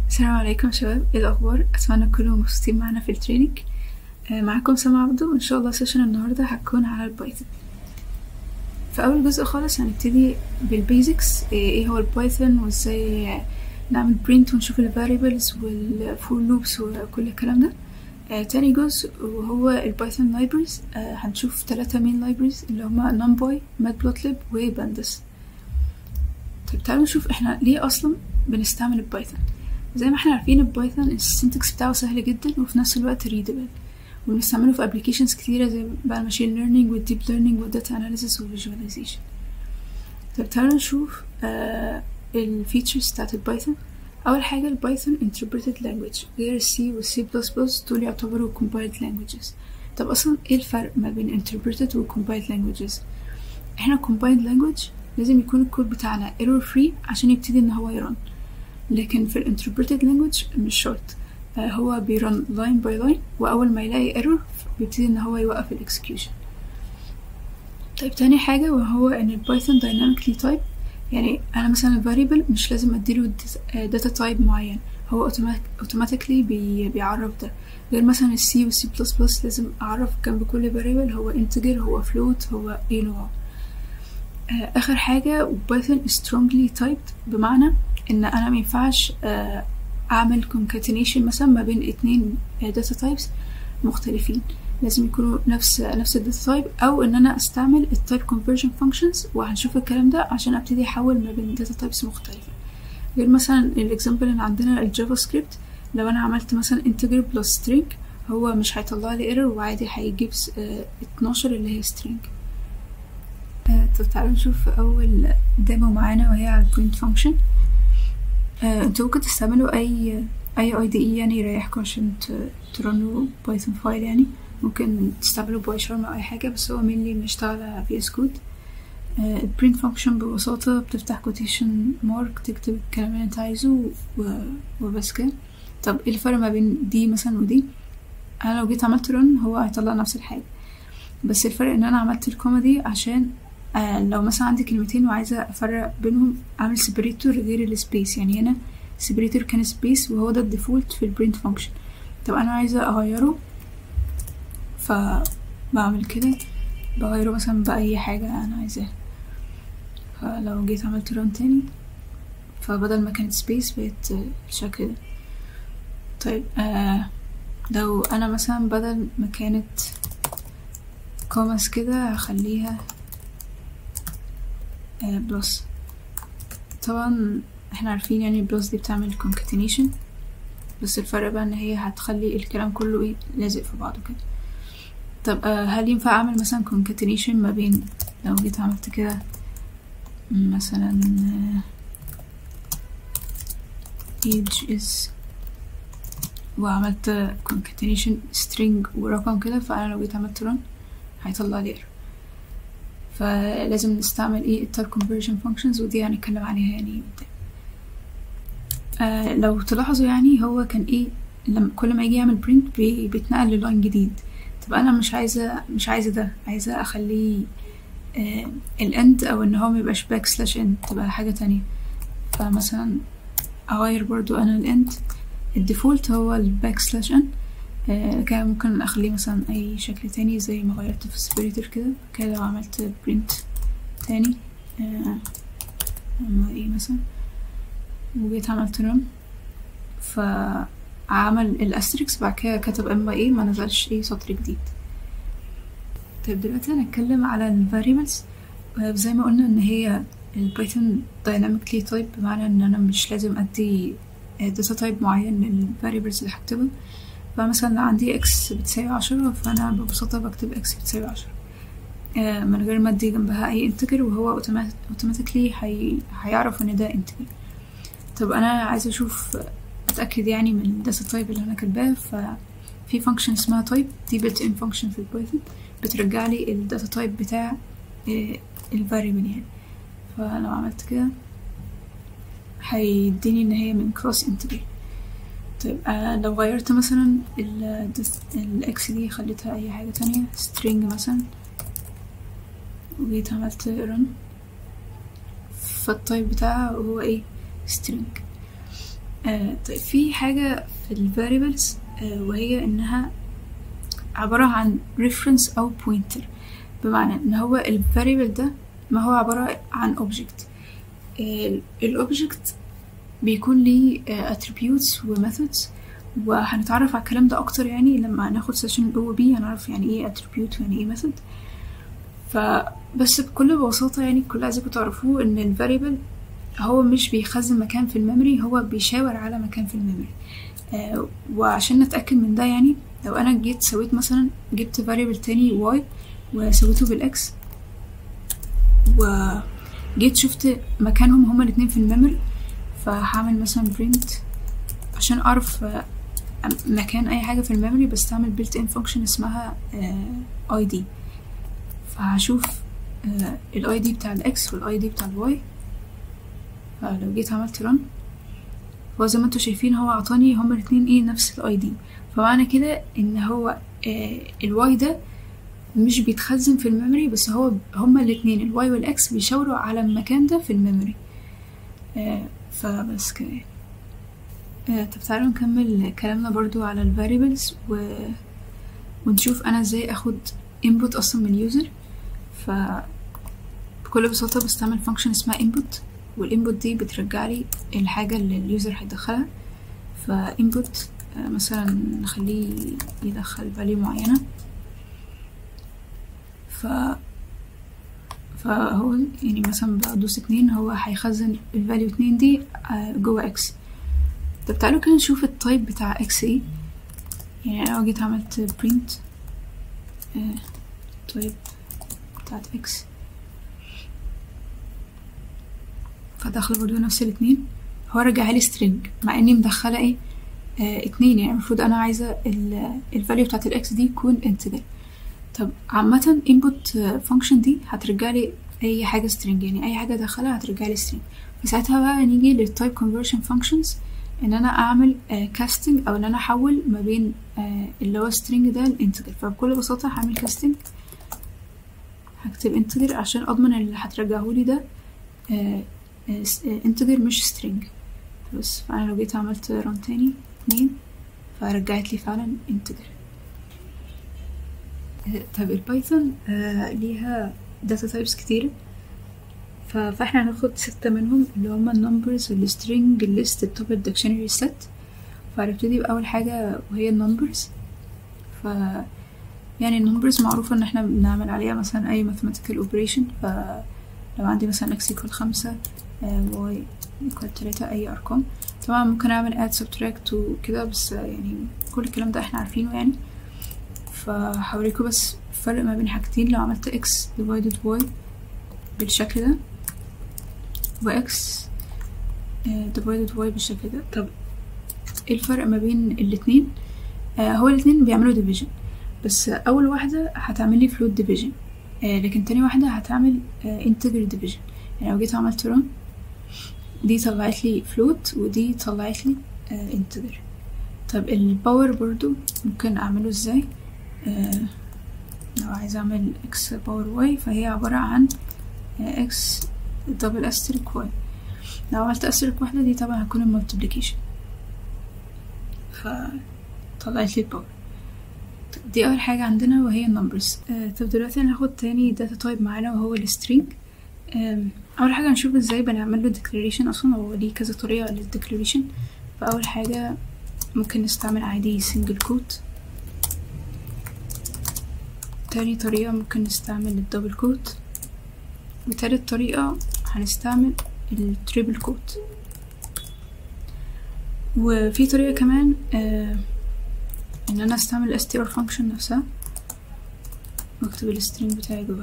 السلام عليكم يا شباب ايه الاخبار اتمنى تكونوا مبسوطين معانا في التريننج آه، معاكم سما عبدو وان شاء الله سيشن النهارده هتكون على البايثون في اول جزء خالص هنبتدي بالبيزكس ايه هو البايثون وازاي نعمل برينت ونشوف الفاريبلز والفور لوبس وكل الكلام ده آه، تاني جزء وهو البايثون لايبرز آه، هنشوف ثلاثة مين لايبرز اللي هما نمباي ماتبلوتلib وبانداس طيب تعالوا نشوف احنا ليه اصلا بنستعمل البايثون زي ما احنا عارفين البايثون السنتكس بتاعه سهل جدا وفي نفس الوقت ريدبل وبنستعمله في ابلكيشنز كتيرة زي بقى الماشين ليرنينج والديب ليرنينج والداتا اناليسيس والفيجواليزيشن طب تعالوا نشوف آه الفيتشرز بتاعت البايثون اول حاجة البايثون interpreted language غير السي والسي بلس بلس دول يعتبروا compiled languages طب اصلا ايه الفرق ما بين interpreted و compiled languages احنا compiled language لازم يكون الكود بتاعنا error free عشان يبتدي ان هو يرن لكن في الانتربريتد لانجوج مش شرط آه هو بيرن لاين باي لاين واول ما يلاقي ايرور بيبتدي ان هو يوقف الاكسكيوشن طيب تاني حاجة وهو ان البايثون دايناميكلي تايب يعني انا مثلا الفاريبل مش لازم اديله داتا تايب معين هو اوتوماتيكلي بي بيعرف ده غير مثلا السي والسي بلس بلس لازم اعرف جنب كل فاريبل هو انتجر هو فلوت هو ايه نوعه آه اخر حاجة بايثون strongly typed بمعنى ان انا مينفعش اعمل concatenation مثلا ما بين اتنين data types مختلفين لازم يكونوا نفس نفس الداتا تايب او ان انا استعمل التايب conversion functions وهنشوف الكلام ده عشان ابتدي احول ما بين data types مختلفة غير مثلا الاكزامبل اللي عندنا الجافا سكريبت لو انا عملت مثلا integer plus string هو مش هيطلع لي error وعادي هيجيب 12 اللي هي string طب تعالوا نشوف اول ديمو معانا وهي على البوينت فانكشن آه، انتوا ممكن تستعملوا اي اي اي دي اي يعني يريحكم عشان ترنوا بايثون فايل يعني ممكن تستعملوا باي شارم او اي حاجه بس هو مينلي بنشتغل على في اس كود البرنت فانكشن ببساطه بتفتح كوتيشن مارك تكتب الكلام اللي انت عايزه وبس كده طب ايه الفرق ما بين دي مثلا ودي انا لو جيت عملت رن هو هيطلع نفس الحاجه بس الفرق ان انا عملت الكوما دي عشان آه لو مثلا عندي كلمتين وعايزة أفرق بينهم أعمل سيبريتور غير السبيس يعني هنا سيبريتور كان سبيس وهو ده الديفولت في البرنت فانكشن طب أنا عايزة أغيره فبعمل كده بغيره مثلا بأي حاجة أنا عايزاها فلو جيت عملت ران تاني فبدل ما كانت سبيس بقت الشكل ده طيب آه لو أنا مثلا بدل ما كانت كوماس كده هخليها بلس طبعا احنا عارفين يعني البلس دي بتعمل concatenation بس الفرق بقى ان هي هتخلي الكلام كله ايه لازق في بعضه كده طب آه هل ينفع اعمل مثلا concatenation ما بين لو جيت عملت كده مثلا age is وعملت concatenation string ورقم كده فانا لو جيت عملت run هيطلع لي error فلازم نستعمل ايه التايب conversion functions ودي هنتكلم عليها يعني قدام آه لو تلاحظوا يعني هو كان ايه لما كل ما يجي يعمل print بي بيتنقل للاين جديد طب انا مش عايزه مش عايزه ده عايزه اخليه آه الاند او ان هو ميبقاش باك سلاش اند تبقى حاجه تانية فمثلا اغير برضو انا الاند الديفولت هو الباك سلاش ان آه كان ممكن اخليه مثلا اي شكل تاني زي ما غيرت في السبريتر كده كده لو عملت برنت تاني آه اما ايه مثلا وجيت عملت رن فعمل الاستريكس بعد كده كتب اما ايه ما نزلش ايه سطر جديد طيب دلوقتي هنتكلم على الفاريبلز زي ما قلنا ان هي البايثون دايناميكلي تايب بمعنى ان انا مش لازم ادي داتا تايب معين للفاريبلز اللي هكتبه فمثلا لو عندي اكس بتساوي عشرة فأنا ببساطة بكتب اكس بتساوي عشرة آه من غير ما ادي جنبها أي انتجر وهو اوتوماتيكلي هي... هيعرف ان ده انتجر طب أنا عايزة أشوف أتأكد يعني من الداتا تايب اللي أنا كاتباه ففي فانكشن اسمها تايب دي بيلت ان فانكشن في البايثون بترجع لي الداتا تايب بتاع آه الفاريبل يعني فلو عملت كده هيديني ان هي من كلاس انتجر طيب آه لو غيرت مثلا الاكس دي خليتها اي حاجة تانية string مثلا وجيت عملت run فالتايب بتاعها هو ايه string آه طيب في حاجة في ال variables آه وهي إنها عبارة عن reference أو pointer بمعنى إن هو ال variable ده ما هو عبارة عن object ال ال object بيكون ليه آه attributes و methods وهنتعرف على الكلام ده أكتر يعني لما ناخد سيشن ال OOP هنعرف يعني إيه attribute ويعني إيه method فبس بكل بساطة يعني كل عايزاكم تعرفوه إن ال variable هو مش بيخزن مكان في الميموري هو بيشاور على مكان في الميموري آه وعشان نتأكد من ده يعني لو أنا جيت سويت مثلا جبت variable تاني y وسويته بالإكس وجيت شفت مكانهم هما الاتنين في الميموري فهعمل مثلا print عشان أعرف آه مكان أي حاجة في الميموري بستعمل built in function اسمها آه id فهشوف آه الاي دي بتاع الاكس والاي دي بتاع الواي فلو جيت عملت رن هو زي ما انتوا شايفين هو عطاني هما الاتنين ايه نفس الاي دي فمعنى كده ان هو آه الواي ده مش بيتخزن في الميموري بس هو هما الاتنين الواي والاكس بيشاوروا على المكان ده في الميموري آه فبس كده آه طب تعالوا نكمل كلامنا برضو على ال variables و... ونشوف انا ازاي اخد input اصلا من اليوزر ف بكل بساطة بستعمل function اسمها input والinput دي بترجع لي الحاجة اللي اليوزر هيدخلها ف input مثلا نخليه يدخل value معينة ف فهو يعني مثلا بدوس اتنين هو هيخزن الفاليو اتنين دي جوه اكس طب تعالوا كده نشوف التايب بتاع اكس ايه يعني انا لو جيت عملت print تايب بتاعت اكس فداخل برضو نفس الاتنين هو رجع لي string مع اني مدخله ايه آه اتنين يعني المفروض انا عايزه الفاليو بتاعت الاكس دي يكون integer طب عامة input function دي هترجع لي اي حاجة string يعني اي حاجة ادخلها هترجع لي string فساعتها بقى نيجي للtype conversion functions ان انا اعمل آه casting او ان انا احول ما بين آه اللي هو string ده لانتجر فبكل بساطة هعمل casting هكتب integer عشان اضمن اللي هترجعهولي ده آه انتجر مش string بس فانا لو جيت عملت ران تاني اتنين فرجعت لي فعلا انتجر طب البايثون آه ليها داتا تايبس كتيرة فاحنا هناخد ستة منهم اللي هما النمبرز والسترينج الليست التوب الدكشنري set فهنبتدي بأول حاجة وهي النمبرز ف يعني النمبرز معروفة ان احنا بنعمل عليها مثلا اي mathematical operation فلو عندي مثلا x equal خمسة y equal تلاتة اي ارقام طبعا ممكن اعمل add subtract وكده بس يعني كل الكلام ده احنا عارفينه يعني فهوريكم بس الفرق ما بين حاجتين لو عملت x divided y بالشكل ده و x divided y بالشكل ده طب ايه الفرق ما بين الاتنين آه هو الاتنين بيعملوا division بس اول واحدة هتعمل لي float division آه لكن تاني واحدة هتعمل آه integer division يعني لو جيت عملت run دي طلعت لي float ودي طلعت لي آه integer طب الباور برضو ممكن اعمله ازاي آه لو عايزة اعمل x باور y فهي عبارة عن آه x دبل استريك y لو عملت استريك واحدة دي طبعا هتكون المultiplication فطلعت لي الباور دي اول حاجة عندنا وهي النمبرز آه طب دلوقتي هناخد تاني داتا تايب معانا وهو السترينج اول حاجة هنشوف ازاي بنعمل له declaration اصلا هو ليه كذا طريقة للديكلاريشن فاول حاجة ممكن نستعمل عادي single كوت تاني طريقة ممكن نستعمل الدبل كوت وتالت طريقة هنستعمل التريبل كوت وفي طريقة كمان آه ان انا استعمل str function نفسها واكتب السترينج بتاعي جواها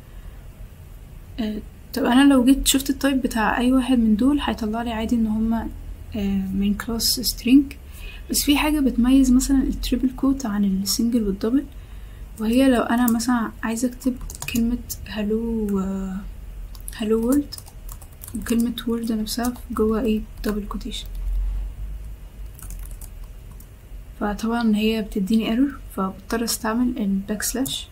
آه طب انا لو جيت شفت التايب بتاع اي واحد من دول هيطلع لي عادي ان هما آه من كلاس string بس في حاجة بتميز مثلا التريبل كوت عن السنجل والدبل وهي لو انا مثلا عايزة اكتب كلمة هلو هلو وورد وكلمة وورد نفسها جوا ايه دبل كوتيشن فطبعا هي بتديني ايرور فبضطر استعمل الباك سلاش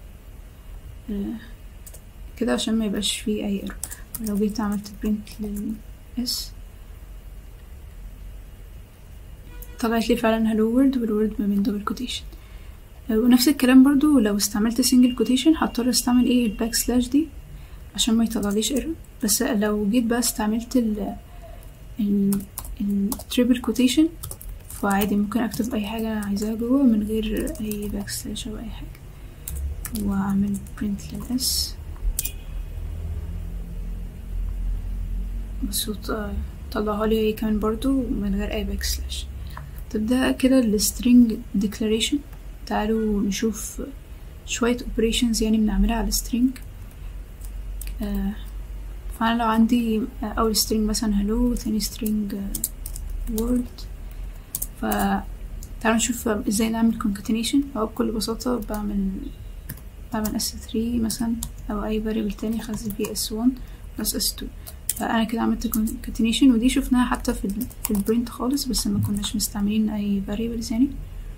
كده عشان ما يبقاش فيه اي ايرور ولو جيت عملت برنت للاس طلعت لي فعلا هلو وورد والورد ما بين دبل كوتيشن ونفس الكلام برضو لو استعملت سنجل كوتيشن هضطر استعمل ايه الباك سلاش دي عشان ما يطلعليش ايرور بس لو جيت بقى استعملت ال ال التريبل كوتيشن فعادي ممكن اكتب اي حاجة انا عايزاها جوه من غير اي باك سلاش او اي حاجة واعمل print للاس بس طلعها لي هي كمان برضو من غير اي باك سلاش طب ده كده السترينج declaration تعالوا نشوف شوية operations يعني بنعملها على السترينج آه فأنا لو عندي أول string مثلا hello تاني string word فتعالوا نشوف ازاي نعمل concatenation أو بكل بساطة بعمل بعمل s3 مثلا أو أي variable تاني خزن فيه s1 بس s2 فأنا كده عملت concatenation ودي شفناها حتى في, ال في البرنت خالص بس ما كناش مستعملين أي variables يعني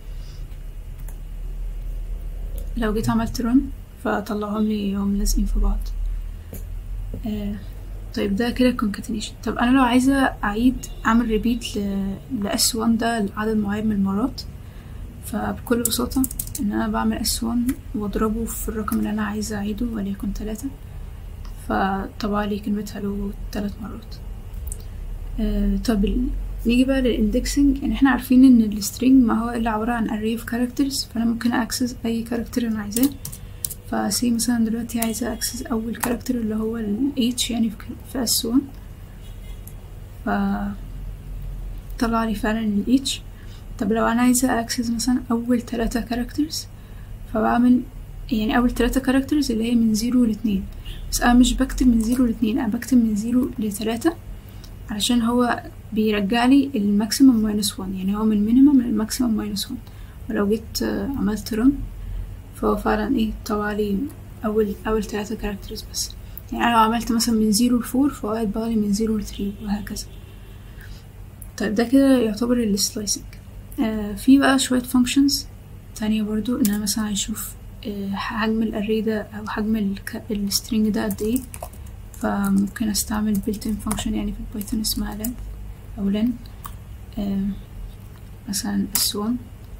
لو جيت عملت run فطلعهم لي هم لازقين في بعض آه طيب ده كده concatenation طب انا لو عايزه اعيد اعمل ريبيت ل اس 1 ده لعدد معين من المرات فبكل بساطه ان انا بعمل اس 1 واضربه في الرقم اللي انا عايزه اعيده وليكن تلاتة فطبع لي كلمه هلو تلات مرات آه طب نيجي بقى للاندكسنج يعني احنا عارفين ان السترينج ما هو الا عباره عن array of characters فانا ممكن اكسس اي كاركتر انا عايزاه فسي مثلا دلوقتي عايزة اكسس اول كاركتر اللي هو ال H يعني في اس 1 ف طلع لي فعلا ال H طب لو انا عايزة اكسس مثلا اول تلاتة كاركترز فبعمل يعني اول تلاتة كاركترز اللي هي من زيرو لاتنين بس انا مش بكتب من زيرو لاتنين انا بكتب من زيرو لتلاتة علشان هو بيرجع لي الماكسيمم ماينس 1 يعني هو من مينيمم للماكسيمم ماينس 1 ولو جيت عملت رن فهو فعلا ايه طبع لي اول اول تلاتة كاركترز بس يعني انا لو عملت مثلا من زيرو لفور فهو هيطبع لي من زيرو لثري وهكذا طيب ده كده يعتبر السلايسنج آه في بقى شوية فانكشنز تانية برضو ان انا مثلا عايز اشوف آه حجم الاري ده او حجم السترينج ده قد ايه فممكن استعمل built in function يعني في البايثون اسمها len او len آه مثلا s1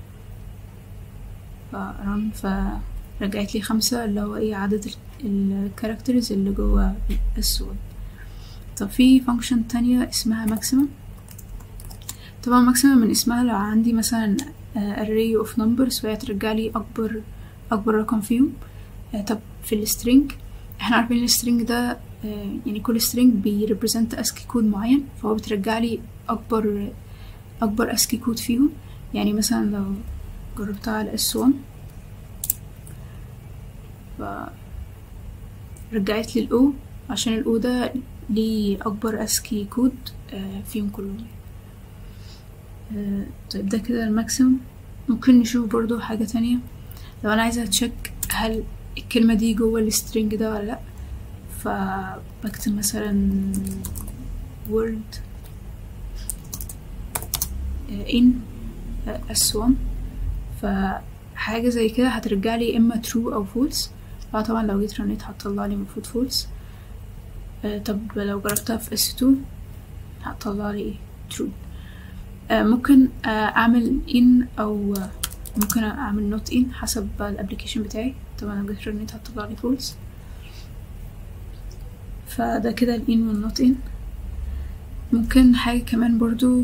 فرن فرجعت لي خمسة اللي هو ايه عدد الكاركترز اللي جوه السود طب في فانكشن تانية اسمها ماكسيمم طبعا ماكسيمم من اسمها لو عندي مثلا array of numbers فهي ترجع لي اكبر اكبر رقم فيهم طب في السترينج احنا عارفين السترينج ده يعني كل سترينج بيريبريزنت اسكي كود معين فهو بترجع لي اكبر اكبر اسكي كود فيهم يعني مثلا لو جربتها على اس 1 ف رجعت لي الاو عشان الاو ده ليه اكبر اسكي كود فيهم كلهم طيب ده كده الماكسيمم ممكن نشوف برضو حاجة تانية لو انا عايزة اتشيك هل الكلمة دي جوه السترينج ده ولا لأ فبكتب مثلا word in s1 فحاجة زي كده هترجع لي اما true او false فطبعا لو جيت رنيت هتطلع لي المفروض false آه طب لو جربتها في s2 هتطلع لي true آه ممكن آه اعمل in او ممكن اعمل not in حسب الابليكيشن بتاعي طبعا لو جيت رنيت هتطلع لي false فده كده ال in وال not in ممكن حاجة كمان برضو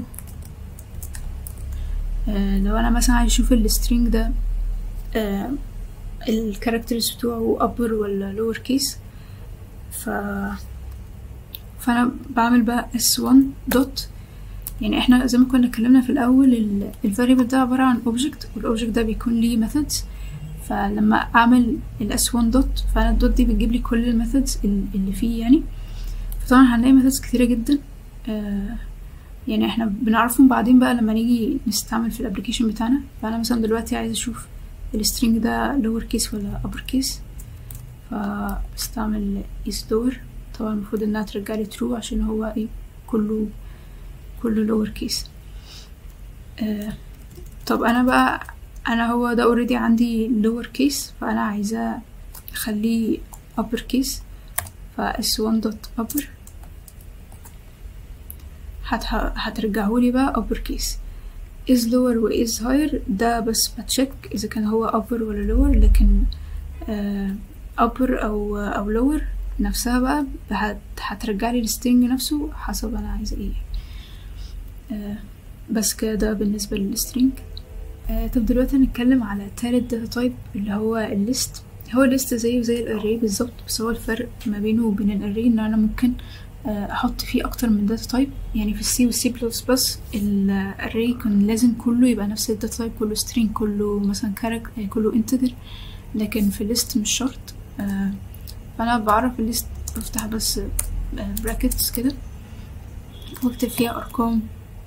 آه لو انا مثلا عايز اشوف السترينج ده آه الكاركترز بتوعه upper ولا lower case ف فانا بعمل بقى s1 دوت يعني احنا زي ما كنا اتكلمنا في الاول الفاريبل ده عبارة عن object والاوبجكت ده بيكون ليه methods فلما اعمل ال s1 دوت فانا الدوت دي بتجيب لي كل الميثودز اللي فيه يعني فطبعا هنلاقي ميثودز كتيرة جدا آه يعني احنا بنعرفهم بعدين بقى لما نيجي نستعمل في الابليكيشن بتاعنا فانا مثلا دلوقتي عايزه اشوف السترينج ده lower case ولا upper case فبستعمل is lower طبعا المفروض انها ترجع لي true عشان هو ايه كله كله lower case آه طب انا بقى انا هو ده already عندي lower case فانا عايزاه اخليه upper case ف s1 dot upper هترجعهولي بقى upper case is lower و is higher ده بس بتشيك إذا كان هو upper ولا lower لكن آه upper أو أو lower نفسها بقى هت هترجعلي السترينج نفسه حسب أنا عايزة ايه آه بس كده ده بالنسبة للسترينج آه طب دلوقتي هنتكلم على تالت داتا تايب اللي هو الليست هو الليست زيه زي الاري بالظبط بس هو الفرق ما بينه وبين الاري ان انا ممكن احط فيه اكتر من داتا تايب يعني في السي والسي بلس بلس الاري كان لازم كله يبقى نفس الداتا تايب كله سترينج كله مثلا كارك كله انتجر لكن في الليست مش شرط فانا بعرف الليست بفتح بس براكتس كده واكتب فيها ارقام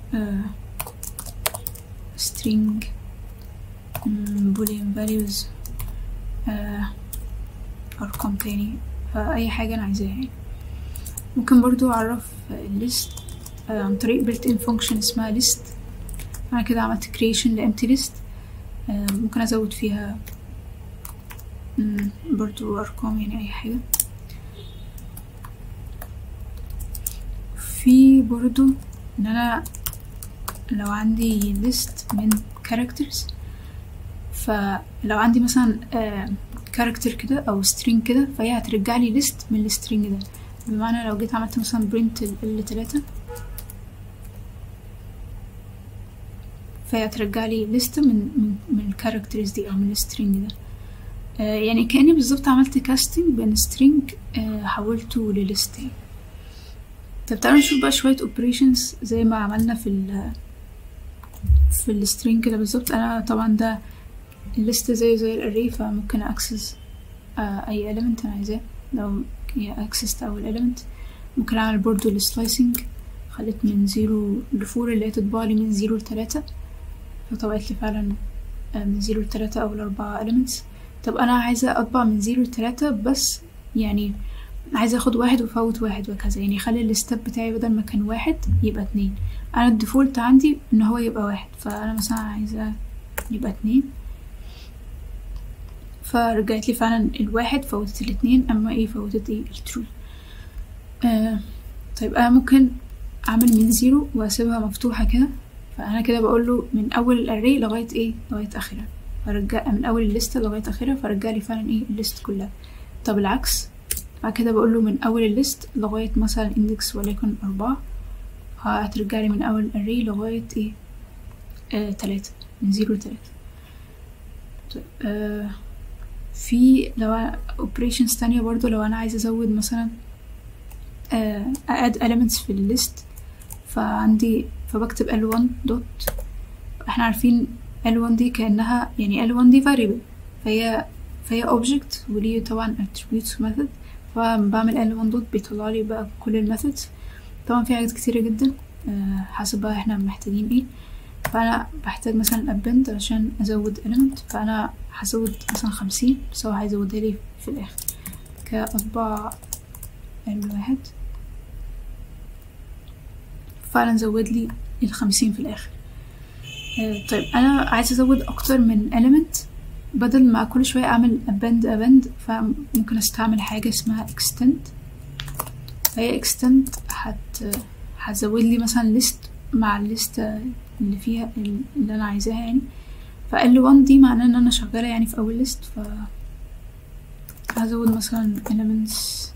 string boolean values ارقام تاني اي حاجة انا عايزاها يعني ممكن برضو اعرف الليست عن طريق built in function اسمها list انا كده عملت creation ل empty list ممكن ازود فيها برضو ارقام يعني اي حاجة في برضو ان انا لو عندي list من characters فلو عندي مثلا كاركتر كده او string كده فهي هترجع لي list من السترينج ده بمعنى لو جيت عملت مثلا print ال تلاتة فهي هترجع لي list من من من الكاركترز دي او من السترينج ده آه يعني كأني بالظبط عملت كاستنج بين string آه حولته لليست يعني طب تعالوا نشوف بقى شوية operations زي ما عملنا في ال في السترينج كده بالظبط انا طبعا ده الليست زي زي الاري فممكن اكسس آه اي element انا عايزاه لو هي اكسست اول element ممكن اعمل برضو السلايسنج خليت من زيرو لفور اللي هي تطبع لي من زيرو لتلاتة فطبعت لي فعلا من زيرو لتلاتة او لاربعة elements طب انا عايزة اطبع من زيرو لتلاتة بس يعني عايزة اخد واحد وافوت واحد وكذا يعني اخلي الستep بتاعي بدل ما كان واحد يبقى اتنين انا الديفولت عندي ان هو يبقى واحد فانا مثلا عايزة يبقى اتنين فرجعت لي فعلا الواحد فوتت الاتنين اما ايه فوتت ايه الترو آه طيب انا ممكن اعمل من زيرو واسيبها مفتوحة كده فانا كده بقول له من اول الاري لغاية ايه لغاية اخرها فرجع من اول الليستة لغاية اخرها فرجع لي فعلا ايه الليست كلها طب العكس بعد كده بقول له من اول الليست لغاية مثلا اندكس وليكن اربعة هترجع لي من اول الاري لغاية ايه آه تلاتة من زيرو لتلاتة طيب آه في لو operations تانية برضو لو انا عايزة ازود مثلا آه add elements في الليست فعندي فبكتب ال1 دوت احنا عارفين ال1 دي كأنها يعني ال1 دي variable فهي فهي object وليه طبعا attributes method فبعمل ال1 دوت بيطلع لي بقى كل الميثودز طبعا في حاجات كتيرة جدا آه حسب بقى احنا محتاجين ايه فانا بحتاج مثلا append عشان ازود element فانا هزود مثلا خمسين بس هو هيزودها لي في الاخر كأطباع الواحد فعلا زود لي الخمسين في الاخر آه طيب انا عايزه ازود اكتر من element بدل ما كل شويه اعمل append append فممكن استعمل حاجه اسمها extend فهي extend هت هتزود لي مثلا list مع الليست اللي فيها اللي انا عايزاها يعني فال 1 دي معناه ان انا شغاله يعني في اول ليست ف هزود مثلا elements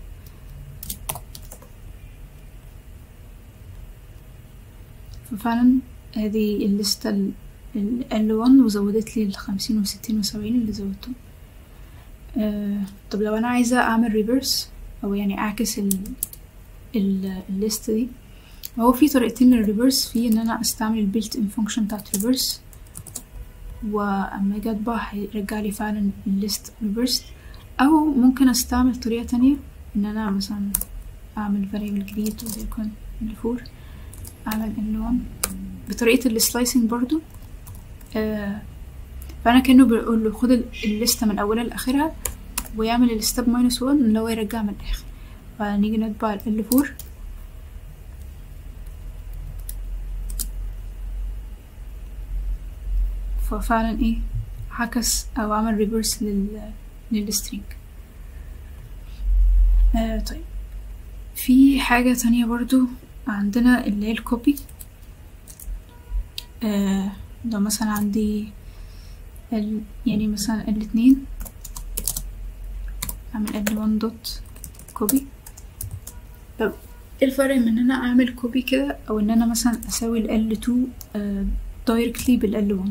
ففعلا هذه الليستة ال L1 وزودت لي الخمسين وستين وسبعين اللي زودتهم آه طب لو انا عايزة اعمل ريفرس او يعني اعكس ال ال الليست دي هو في طريقتين للريفرس في ان انا استعمل البيلت ان فانكشن بتاعت ريفرس واما اجي اطبع هيرجع لي فعلا الليست ريفرس او ممكن استعمل طريقة تانية ان انا مثلا اعمل variable جديد وليكن الفور اعمل ال1 بطريقة السلايسنج برضو آه فانا كأنه بقول له خد الليستة من اولها لاخرها ويعمل الستep ماينس 1 اللي هو يرجع من الاخر فنيجي نطبع ال L4 ففعلا ايه عكس او عمل ريفرس لل للسترينج آه طيب في حاجة تانية برضو عندنا اللي هي الكوبي آه لو مثلا عندي ال يعني مثلا الاتنين اعمل ال 1 دوت كوبي طب ايه الفرق من ان انا اعمل كوبي كده او ان انا مثلا اساوي ال L2 دايركتلي بال L1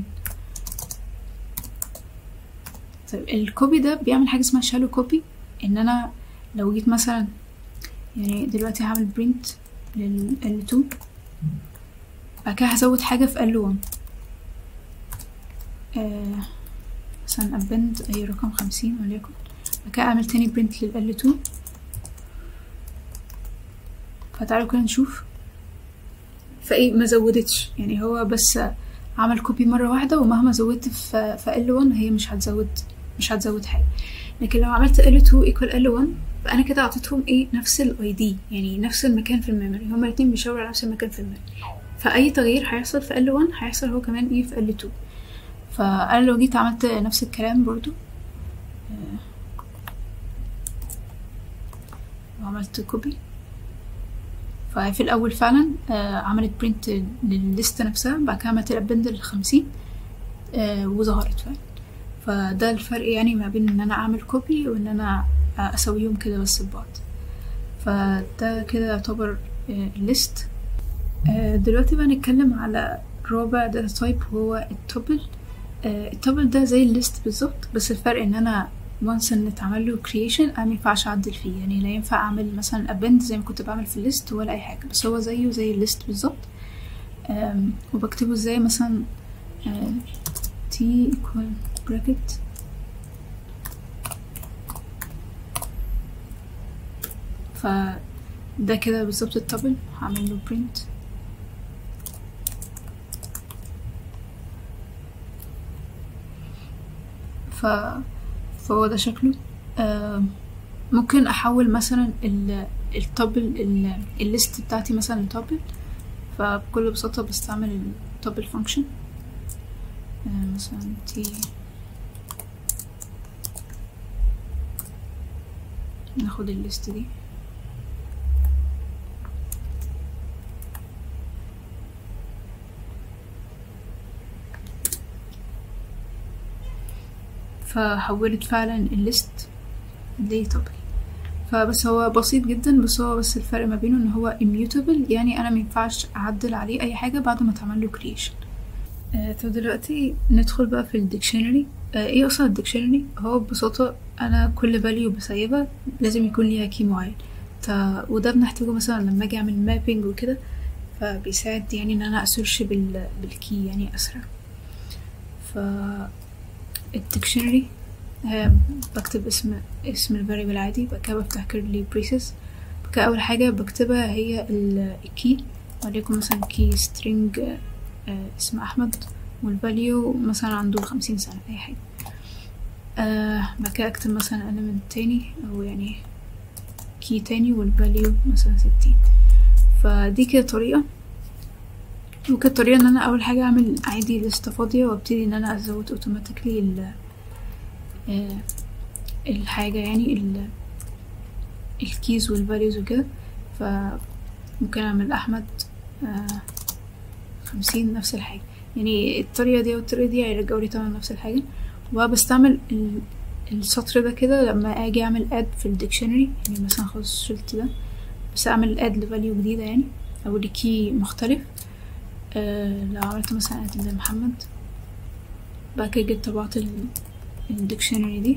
طيب الكوبي ده بيعمل حاجة اسمها شالو كوبي ان انا لو جيت مثلا يعني دلوقتي هعمل برينت لل L2 بعد كده هزود حاجة في L1 آه مثلا append اي رقم خمسين وليكن بعد كده اعمل تاني برينت لل L2 فتعالوا كده نشوف فايه ما زودتش يعني هو بس عمل كوبي مرة واحدة ومهما زودت في في L1 هي مش هتزود مش هتزود حاجة لكن لو عملت L2 equal L1 فأنا كده أعطيتهم ايه نفس الاي دي يعني نفس المكان في الميموري هما الاتنين بيشاوروا على نفس المكان في الميموري فأي تغيير هيحصل في L1 هيحصل هو كمان ايه في L2 فأنا لو جيت عملت نفس الكلام برضو وعملت كوبي ففي الأول فعلا آه عملت برينت للليستة نفسها بعد كده عملت الأبند الخمسين آه وظهرت فعلا فده الفرق يعني ما بين ان انا اعمل كوبي وان انا اسويهم كده بس ببعض فده كده يعتبر الليست آه دلوقتي بقى نتكلم على رابع داتا تايب وهو التوبل التوبل ده زي الليست بالظبط بس الفرق ان انا وانس ان اتعمل له كرييشن انا مينفعش اعدل فيه يعني لا ينفع اعمل مثلا ابند زي ما كنت بعمل في الليست ولا اي حاجه بس هو زيه زي الليست بالظبط وبكتبه ازاي مثلا تي equal bracket فده كده بالظبط التابل هعمل له print ف فهو ده شكله آه ممكن احول مثلا التابل الليست بتاعتي مثلا لتابل فبكل بساطة بستعمل التابل فانكشن آه مثلا تي ناخد الليست دي فحولت فعلا الليست لتابل فبس هو بسيط جدا بس هو بس الفرق ما بينه ان هو immutable يعني انا مينفعش اعدل عليه اي حاجة بعد ما اتعمل له creation آه طب دلوقتي ندخل بقى في الديكشنري آه ايه اصلا الديكشنري هو ببساطة انا كل فاليو بسيبها لازم يكون ليها كي معين وده بنحتاجه مثلا لما اجي اعمل مابينج وكده فبيساعد يعني ان انا اسيرش بال... بالكي يعني اسرع ف الديكشنري بكتب اسم اسم الفاريبل عادي بعد كده بفتح كيرلي بريسز بعد كده اول حاجه بكتبها هي الكي وليكن مثلا كي سترينج اسم احمد والفاليو مثلا عنده خمسين سنه اي حاجه آه بعد كده اكتب مثلا element تاني او يعني كي تاني والفاليو مثلا ستين فدي كده طريقه ممكن الطريقة ان انا اول حاجة اعمل عادي لستة فاضية وابتدي ان انا ازود اوتوماتيكلي ال آه الحاجة يعني ال الكيز والفاليوز وكده فممكن اعمل احمد آه خمسين نفس الحاجة يعني الطريقة دي والطريقة دي هيرجعولي طبعا نفس الحاجة وبستعمل السطر ده كده لما اجي اعمل اد في الديكشنري يعني مثلا خلاص شلت ده بس اعمل اد لفاليو جديدة يعني او لكي مختلف أه لو عملت مثلا اد لمحمد بعد كده جيت طبعت الديكشنري دي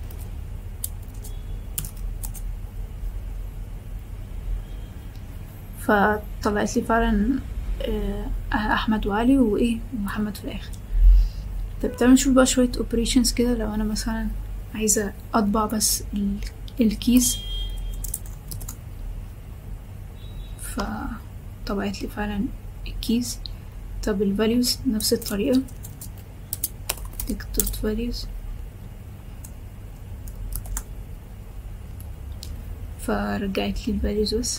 فطلعت لي فعلا أه احمد وعلي وايه ومحمد في الاخر طب تعالوا نشوف بقى شويه اوبريشنز كده لو انا مثلا عايزه اطبع بس الكيز فطبعت لي فعلا الكيز طب الفاليوز نفس الطريقة دوت values فرجعت لي الفاليوز بس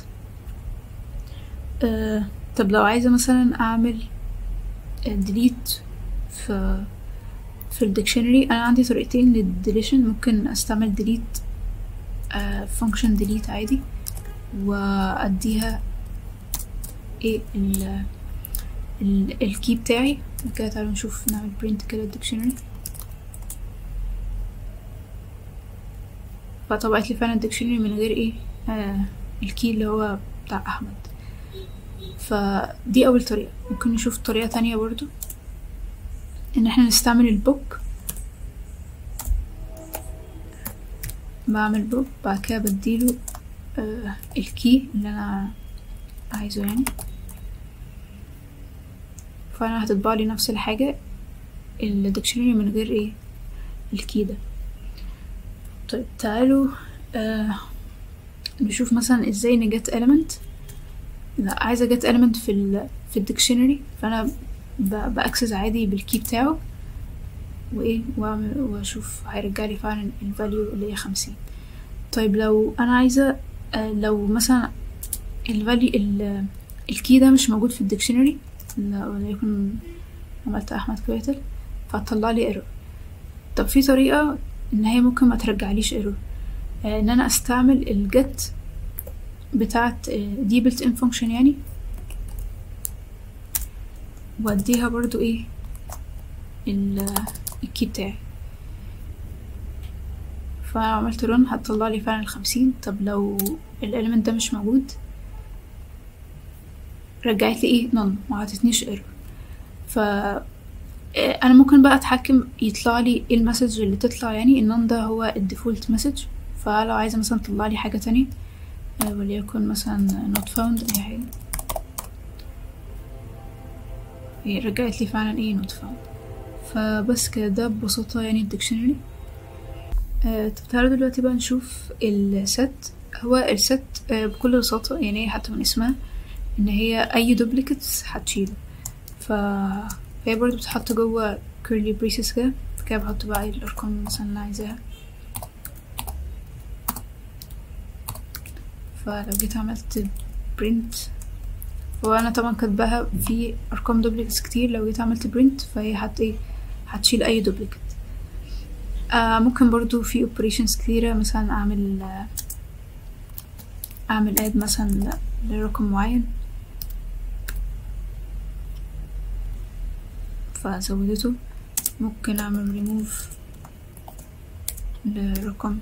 آه طب لو عايزة مثلا اعمل delete في في الديكشنري انا عندي طريقتين للديليشن ممكن استعمل delete آه function delete عادي واديها ايه ال ال- الكي بتاعي كده تعالوا نشوف نعمل برنت كده الديكشنري فطبعت لي فعلا الديكشنري من غير ايه آه الكي اللي هو بتاع احمد فدي اول طريقة ممكن نشوف طريقة تانية برضو ان احنا نستعمل البوك بعمل بوك بعد كده بديله آه الكي اللي انا عايزه يعني فانا هتطبع لي نفس الحاجة الديكشنري من غير ايه الكي ده طيب تعالوا آه نشوف مثلا ازاي نجت element لا عايزة جت element في ال في الديكشنري فانا ب- باكسس عادي بالكي بتاعه وايه واعمل واشوف هيرجعلي فعلا الفاليو اللي هي خمسين طيب لو انا عايزة آه لو مثلا الفاليو ال الكي ده مش موجود في الديكشنري وليكن عملت احمد كويتل فهتطلع لي ايرور طب في طريقة ان هي ممكن ما ترجعليش ايرور آه ان انا استعمل الجت بتاعت آه دي built in function يعني واديها برضو ايه ال- الكي بتاعي فعملت رن هتطلع لي فعلا الخمسين طب لو الاليمنت ده مش موجود رجعت لي ايه نون ما عطتنيش ايرور ف آه، انا ممكن بقى اتحكم يطلع لي ايه المسج اللي تطلع يعني النون ده هو الديفولت مسج فلو عايزه مثلا تطلع لي حاجه تانية آه، وليكن مثلا not found اي حاجه هي رجعت لي فعلا ايه not found فبس كده ده ببساطة يعني الديكشنري آه طب تعالوا دلوقتي بقى نشوف الست هو الست آه بكل بساطة يعني هي حتى من اسمها ان هي اي دوبليكتس هتشيله فهي برضه بتتحط جوه curly braces كده كده بحط بقى الارقام مثلا اللي عايزاها فلو جيت عملت print هو انا طبعا كاتباها في ارقام دوبليكتس كتير لو جيت عملت برنت فهي هت ايه هتشيل اي دوبليكت آه ممكن برضو في اوبريشنز كتيرة مثلا اعمل آه اعمل اد مثلا ل- لرقم معين فزودته ممكن اعمل ريموف لرقم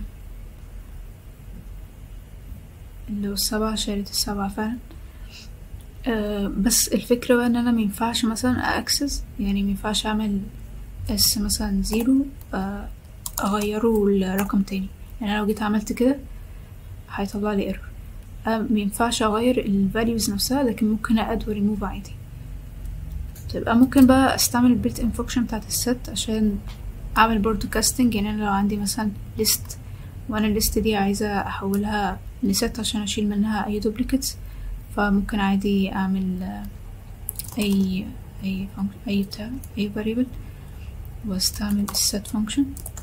اللي هو السبعة شالت السبعة فعلا آه، بس الفكرة بقى ان انا مينفعش مثلا اكسس يعني مينفعش اعمل اس مثلا زيرو آه، اغيره لرقم تاني يعني انا لو جيت عملت كده هيطلع لي ايرور مينفعش اغير الفاليوز نفسها لكن ممكن اد وريموف عادي تبقى ممكن بقى استعمل البيلت ان فانكشن بتاعت الست عشان اعمل برضو كاستنج يعني انا لو عندي مثلا ليست وانا الليست دي عايزة احولها لست عشان اشيل منها اي دوبليكتس فممكن عادي اعمل آه، اي اي function اي بتاع اي variable واستعمل الset function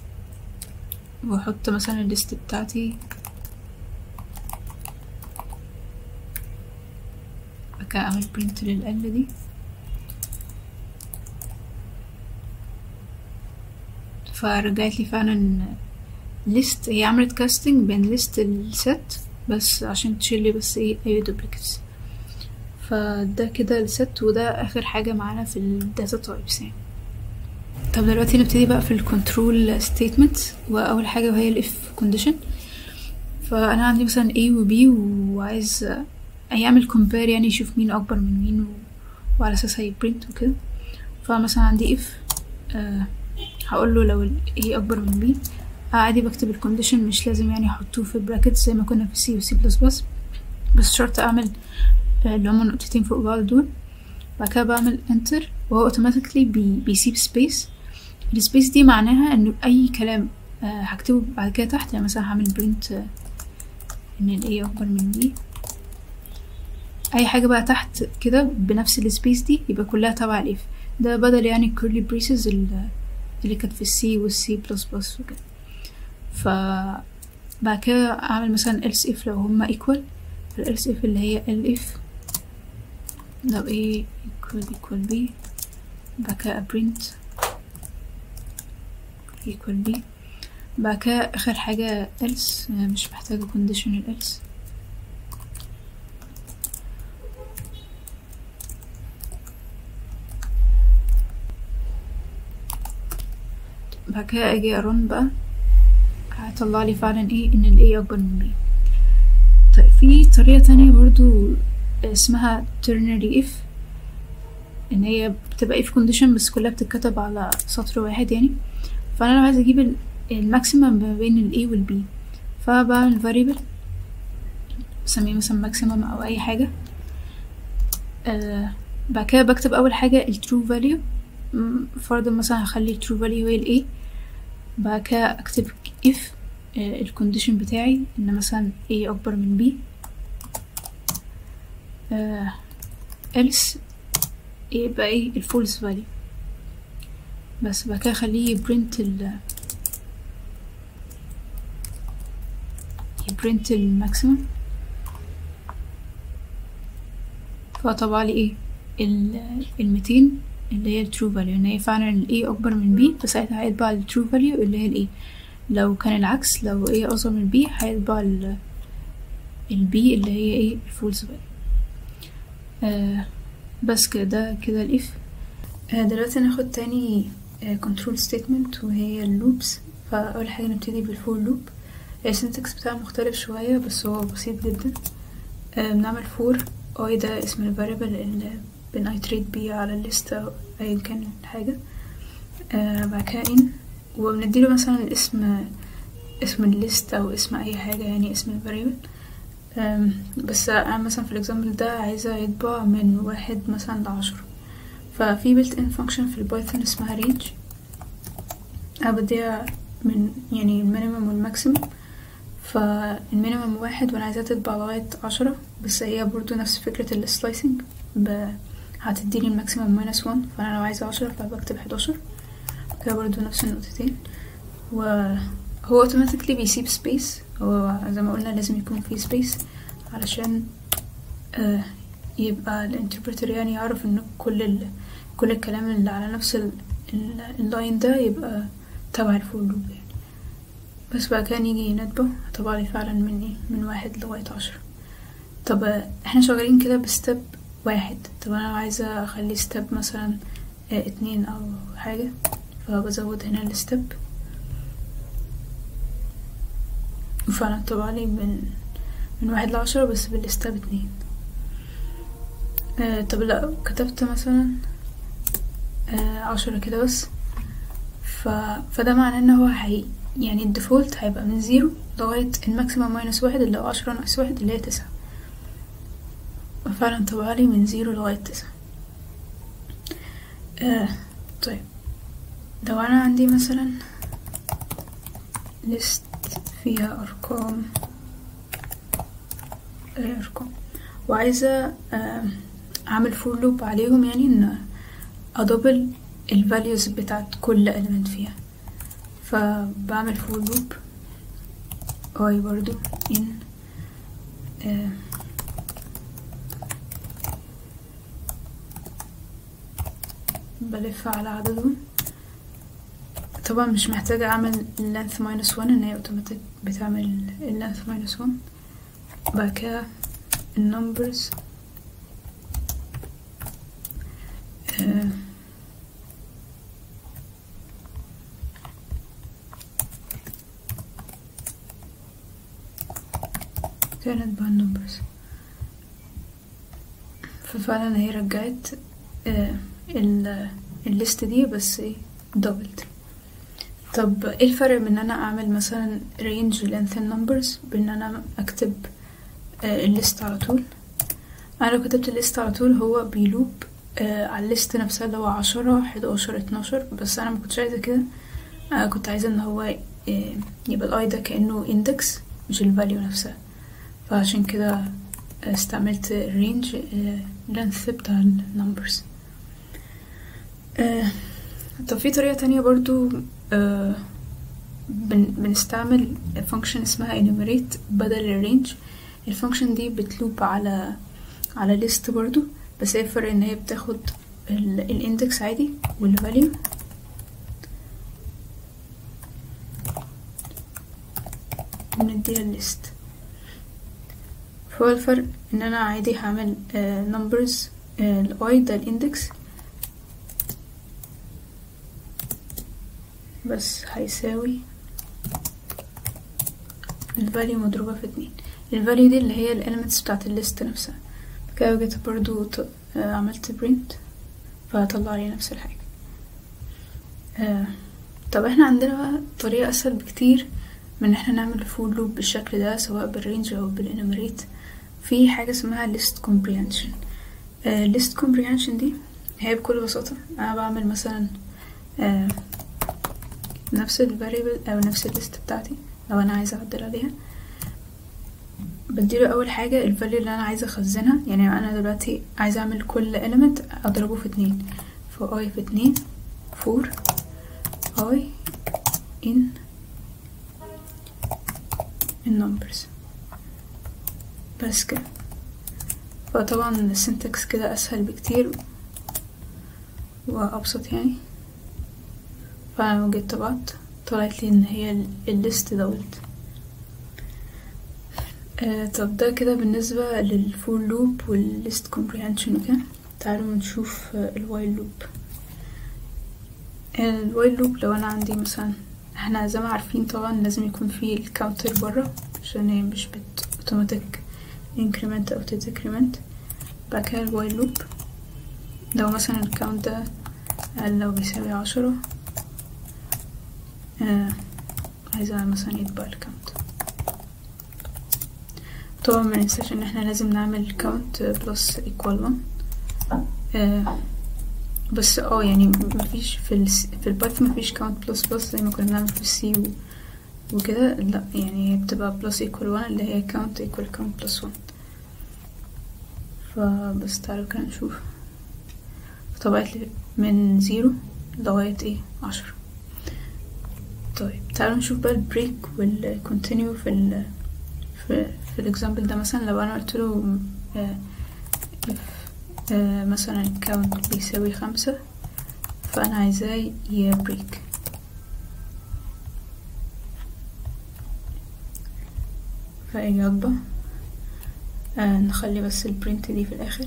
واحط مثلا الليست بتاعتي بعد كده اعمل print للال دي فرجعت لي فعلا ليست هي عملت كاستنج بين ليست الست بس عشان تشيل لي بس ايه اي دوبليكتس فده كده الست وده اخر حاجة معانا في الداتا تايبس يعني طب دلوقتي نبتدي بقى في الكنترول ستيتمنت واول حاجة وهي الاف كونديشن فانا عندي مثلا A و B وعايز يعمل كومبير يعني يشوف مين اكبر من مين و... وعلى اساس هيبرنت وكده فمثلا عندي if آه هقول له لو ال A اكبر من B عادي بكتب الكونديشن مش لازم يعني احطه في براكت زي ما كنا في سي وسي بلس بلس بس شرط اعمل آه، اللي هما نقطتين فوق بعض دول بعد كده بعمل انتر وهو اوتوماتيكلي بي بيسيب سبيس السبيس دي معناها انه اي كلام آه، هكتبه بعد كده تحت يعني مثلا هعمل برنت ان ال A اكبر من B اي حاجة بقى تحت كده بنفس السبيس دي يبقى كلها تبع الاف ده بدل يعني الكيرلي بريسز اللي كانت في السي والسي بلس بلس وكده ف بعد كده اعمل مثلا else if لو هما equal ال else if اللي هي ال if لو a equal equal b بعد كده print equal b بعد كده اخر حاجة else مش محتاجة conditional else بعد كده اجي ارن بقى هيطلع لي فعلا ايه ان ال A اكبر من B طيب في طريقة تانية برضو اسمها ternary if ان هي بتبقى if condition بس كلها بتتكتب على سطر واحد يعني فانا لو عايزة اجيب ال- الماكسيمم ما بين ال A وال B فبعمل variable بسميه مثلا maximum او اي حاجة آه بعد كده بكتب اول حاجة ال true value م، فرضا مثلا هخلي ال true value هي ال A بعد كده اكتب if آه، الكونديشن بتاعي ان مثلا A اكبر من B آه else يبقى ايه الفولس فاليو بس بعد كده اخليه يبرنت ال يبرنت الماكسيمم فطبع لي ايه ال- الميتين اللي هي الترو فاليو ان هي فعلا ال A اكبر من B فساعتها هيطبع الترو فاليو اللي هي ال A لو كان العكس لو A اصغر من B هيطبع ال ال B اللي هي ايه الفولس فاليو آه بس كده ده كده الاف آه دلوقتي هناخد تاني كنترول ستيتمنت وهي اللوبس فاول حاجه نبتدي بالفور لوب السنتكس بتاعه مختلف شويه بس هو بسيط جدا آه بنعمل فور اي ده اسم الفاريبل اللي بنايتريت بيه على الليست او ايا كان الحاجه آه بعد كده ان وبنديله مثلا اسم اسم الليست او اسم اي حاجه يعني اسم الفاريبل أم، بس انا مثلا في الاكزامبل ده عايزة يطبع من واحد مثلا لعشرة ففي built in function في البايثون اسمها range انا بديها من يعني المينيمم والماكسيمم فالمينيمم واحد وانا عايزاها تطبع لغاية عشرة بس هي برضو نفس فكرة السلايسنج ب... هتديني الماكسيمم ماينس وان فانا لو عايزة عشرة فبكتب حداشر كده برضو نفس النقطتين وهو اوتوماتيكلي بيسيب سبيس هو زي ما قلنا لازم يكون في سبيس علشان آه يبقى الانتربريتر يعني يعرف ان كل ال... كل الكلام اللي على نفس ال... ال- اللاين ده يبقى تبع الفور لوب يعني بس بقى كان يجي ينبه طبع لي فعلا من ايه من واحد لغاية عشرة طب آه، احنا شغالين كده بستب واحد طب انا عايزة اخلي ستيب مثلا آه اتنين او حاجة فبزود هنا الستيب وفعلا طبع لي من من واحد لعشرة بس بالستاب اتنين آه طب لو كتبت مثلا آه عشرة كده بس ف... فده معناه ان هو هي يعني الديفولت هيبقى من زيرو لغاية الماكسيمم ماينس واحد اللي هو عشرة ناقص واحد اللي هي تسعة وفعلا طبع لي من زيرو لغاية تسعة آه طيب لو انا عندي مثلا ليست فيها ارقام آه، ارقام وعايزة آه، اعمل فور لوب عليهم يعني ان ادبل الفاليوز بتاعت كل element فيها فبعمل فور لوب اي برضو ان آه، بلف على عددهم طبعا مش محتاجة اعمل length minus one ان هي اوتوماتيك بتعمل length minus one بعد كده النمبرز آه كانت بقى النمبرز ففعلا هي رجعت آه ال الليست دي بس ايه دبلت طب ايه الفرق بين ان انا اعمل مثلا رينج length numbers بان انا اكتب آه الليست على طول انا لو كتبت الليست على طول هو بيلوب آه على الليست نفسها اللي هو عشرة حداشر اتناشر بس انا ما كنتش عايزه كده انا كنت عايزه ان هو آه يبقى الاي ده كانه اندكس مش الفاليو نفسها فعشان كده استعملت الرينج length بتاع النمبرز آه طب في طريقة تانية برضو آه بن بنستعمل فانكشن اسمها enumerate بدل الرينج الفانكشن دي بتلوب على على ليست برضو بس هي الفرق ان هي بتاخد الاندكس عادي والفاليو ونديها الليست فهو الفرق ان انا عادي هعمل نمبرز الاي ده الاندكس بس هيساوي الفاليو مضروبة في اتنين الفاليو دي اللي هي الاليمنتس بتاعت الليست نفسها كده جيت برضو ط- آه، عملت برينت فهطلع لي نفس الحاجة آه، طب احنا عندنا بقى طريقة اسهل بكتير من ان احنا نعمل فور لوب بالشكل ده سواء بالرينج او بالانوميريت في حاجة اسمها list comprehension آه list comprehension دي هي بكل بساطة انا بعمل مثلا آه نفس ال variable او نفس الليست بتاعتي لو انا عايزة اعدل عليها بديله اول حاجة الفاليو اللي انا عايزة اخزنها يعني انا دلوقتي عايزة اعمل كل element اضربه في اتنين ف i في اتنين for i in النمبرز بس كده فطبعا السنتكس كده اسهل بكتير وابسط يعني فانا لما جيت طبعت طلعت لي ان هي الليست دوت آه طب ده كده بالنسبة للفور لوب والليست كومبريهنشن وكده تعالوا نشوف الوايل لوب الوايل لوب لو انا عندي مثلا احنا زي ما عارفين طبعا لازم يكون في الكاونتر برا عشان هي مش بت اوتوماتيك increment او decrement بعد كده الوايل لوب لو مثلا الكاونت ده قال لو بيساوي عشرة آه عايزة مثلا يتبع الكاونت طبعا مننساش ان احنا لازم نعمل كاونت بلس equal one آه بس اه يعني مفيش في ال في البايثون مفيش كاونت بلس بلس زي ما كنا بنعمل في السي و... وكده لا يعني بتبقى بلس equal one اللي هي count equal count plus one فبس تعالوا كده نشوف طبعت لي من زيرو لغاية ايه عشرة طيب تعالوا نشوف بقى البريك والكونتينيو في ال في, في الاكزامبل ده مثلا لو انا قلت له آه آه مثلا الكاونت بيساوي خمسة فانا عايزاه يبريك فاجي اطبع آه نخلي بس البرنت دي في الاخر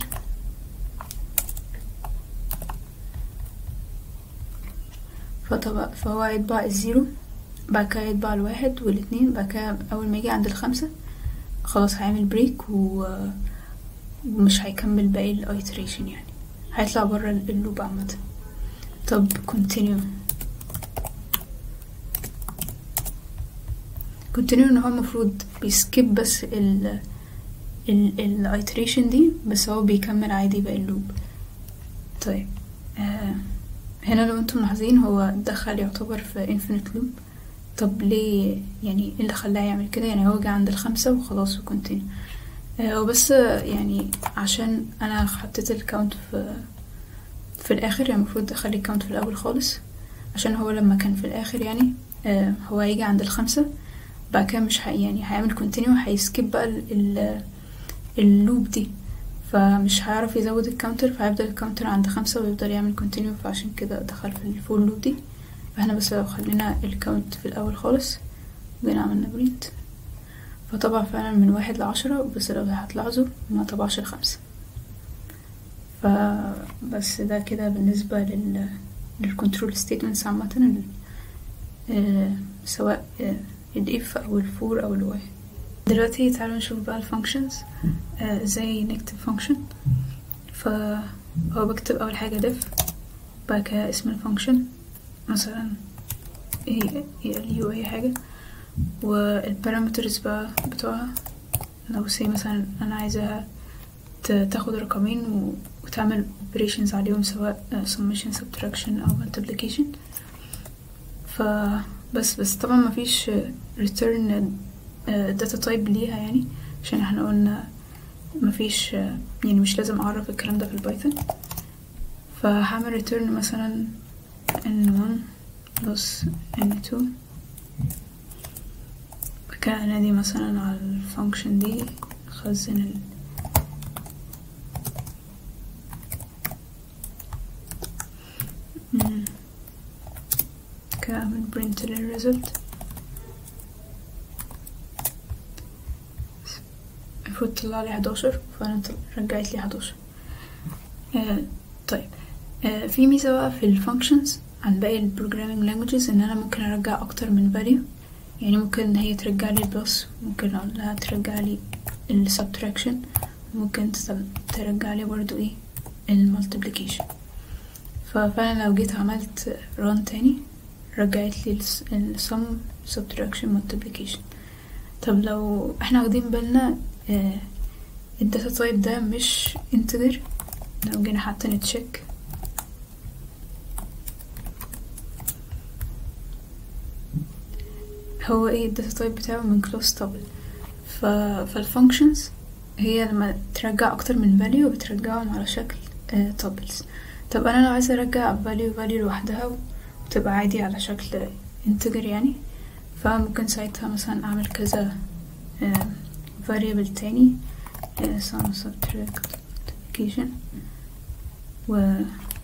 فطبع فهو هيطبع الزيرو بعد كده يطبع الواحد والاتنين بعد كده اول ما يجي عند الخمسة خلاص هيعمل بريك و... ومش هيكمل باقي الايتريشن يعني هيطلع برا اللوب عامة طب continue continue ان هو المفروض بيسكيب بس ال الايتريشن دي بس هو بيكمل عادي باقي اللوب طيب آه هنا لو انتم ملاحظين هو دخل يعتبر في infinite loop طب ليه يعني ايه اللي خلاه يعمل كده يعني هو جه عند الخمسة وخلاص وكونتينيو آه وبس يعني عشان انا حطيت الكاونت في في الاخر يعني المفروض اخلي الكاونت في الاول خالص عشان هو لما كان في الاخر يعني آه هو هيجي عند الخمسة بعد كده مش هي يعني هيعمل كونتينيو هيسكيب بقى ال ال اللوب دي فمش هيعرف يزود الكاونتر فهيفضل الكاونتر عند خمسة ويفضل يعمل كونتينيو فعشان كده دخل في الفول لوب دي فاحنا بس لو خلينا الكاونت في الاول خالص جينا عملنا برينت فطبع فعلا من واحد لعشرة بس لو هتلاحظوا ما طبعش الخمسة فبس ده كده بالنسبة لل للكنترول ستيتمنتس عامة آه سواء آه الاف او الفور او الواي دلوقتي تعالوا نشوف بقى الفانكشنز ازاي آه نكتب فانكشن فهو بكتب اول حاجة def بعد كده اسم الفانكشن مثلا اي اليو اي حاجة والبارامترز بقى بتوعها لو سي مثلا انا عايزاها تاخد رقمين وتعمل operations عليهم سواء summation subtraction او multiplication فبس بس طبعا مفيش return data type ليها يعني عشان احنا قلنا مفيش يعني مش لازم اعرف الكلام ده في البايثون فهعمل return مثلا n1 plus n2 كده انادي مثلا على الفانكشن دي خزن ال كده اعمل print للريزلت المفروض تطلع لي حداشر فانا رجعت لي حداشر آه طيب آه في ميزة بقى في الفانكشنز عن باقي ال programming languages ان انا ممكن ارجع اكتر من value يعني ممكن ان هي ترجع لي البلس ممكن اقول لها ترجع لي ال subtraction ممكن ترجع لي برضو ايه ال multiplication ففعلا لو جيت عملت run تاني رجعت لي ال sum subtraction multiplication طب لو احنا واخدين بالنا اه الداتا تايب ده مش integer لو جينا حتى نتشيك هو ايه الداتا تايب بتاعه من كلوز تابل ف... فالفانكشنز هي لما ترجع اكتر من فاليو بترجعهم على شكل تابلز طب انا لو عايزه ارجع فاليو فاليو لوحدها وتبقى عادي على شكل انتجر يعني فممكن ساعتها مثلا اعمل كذا variable تاني sum subtract multiplication و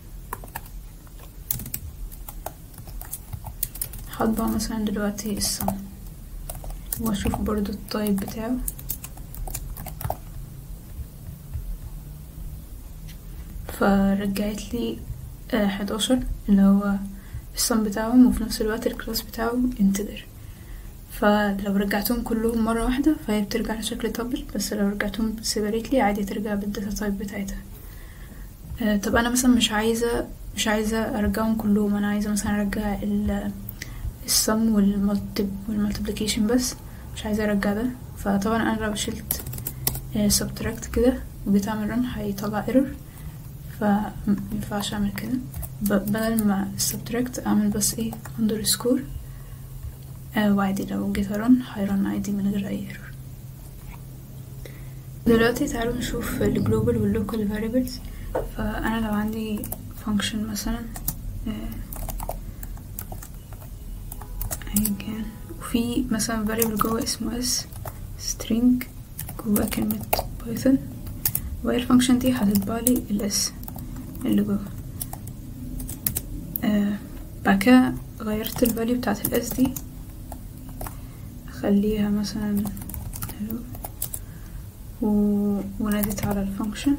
هطبع مثلا دلوقتي السم واشوف برضو التايب بتاعه فرجعت لي حداشر اللي هو السم بتاعهم وفي نفس الوقت الكلاس بتاعه انتجر فلو رجعتهم كلهم مرة واحدة فهي بترجع لشكل تابل بس لو رجعتهم سيبريتلي عادي ترجع بالداتا تايب بتاعتها طب انا مثلا مش عايزة مش عايزة ارجعهم كلهم انا عايزة مثلا ارجع السم والمالتيبليكيشن بس مش عايزة ارجع ده فطبعا انا لو شلت سبتراكت كده وجيت اعمل رن هيطلع ايرور فمينفعش اعمل كده بدل ما سبتراكت اعمل بس ايه اندرسكور آه وعادي لو جيت ارن هيرن عادي من غير اي ايرور دلوقتي تعالوا نشوف الجلوبال واللوكال variables فانا لو عندي function مثلا ايا كان وفي مثلا variable جوه اسمه s string جوه كلمة بايثون وهي الفانكشن دي هتطبعلي الاس اللي جوه آه بعد كده غيرت الفاليو بتاعت الاس دي اخليها مثلا و... وناديت على الفانكشن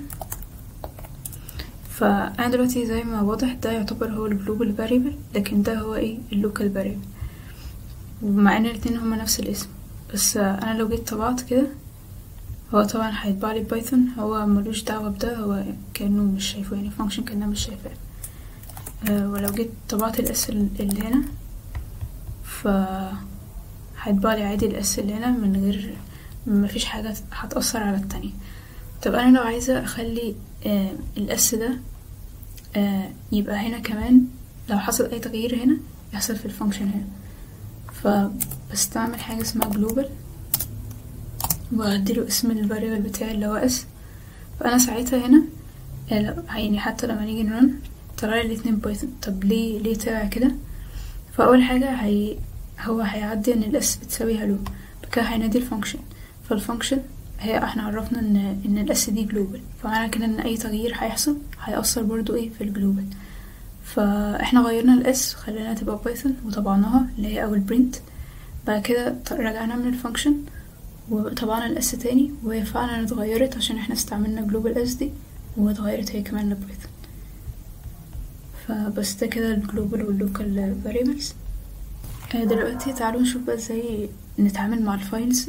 فانا دلوقتي زي ما واضح ده يعتبر هو الجلوبال فاريبل لكن ده هو ايه اللوكال فاريبل ومع ان الاتنين هما نفس الاسم بس انا لو جيت طبعت كده هو طبعا هيطبع لي بايثون هو ملوش دعوه بده هو كانه مش شايفه يعني فانكشن كانها مش شايفاه أه ولو جيت طبعت الاس اللي هنا ف هيطبع لي عادي الاس اللي هنا من غير مفيش حاجه هتاثر على التانية طب انا لو عايزه اخلي آه الاس ده آه يبقى هنا كمان لو حصل اي تغيير هنا يحصل في الفانكشن هنا فبستعمل حاجه اسمها جلوبال وهديله اسم الفاريبل بتاعي اللي هو اس فانا ساعتها هنا يعني حتى لما نيجي نرن طلع لي الاتنين بايثون طب ليه ليه طلع كده فاول حاجه هي هو هيعدي ان الاس بتساوي هلو بكده هينادي الفانكشن فالفانكشن هي احنا عرفنا ان ان الاس دي جلوبال فمعنى كده ان اي تغيير هيحصل هيأثر برضو ايه في الجلوبال فاحنا غيرنا الاس خليناها تبقى بايثون وطبعناها اللي هي اول برنت بعد كده رجعنا من الفانكشن وطبعنا الاس تاني وهي فعلا اتغيرت عشان احنا استعملنا جلوبال اس دي واتغيرت هي كمان لبايثون فبس ده كده الجلوبال واللوكال فاريبلز دلوقتي تعالوا نشوف بقى ازاي نتعامل مع الفايلز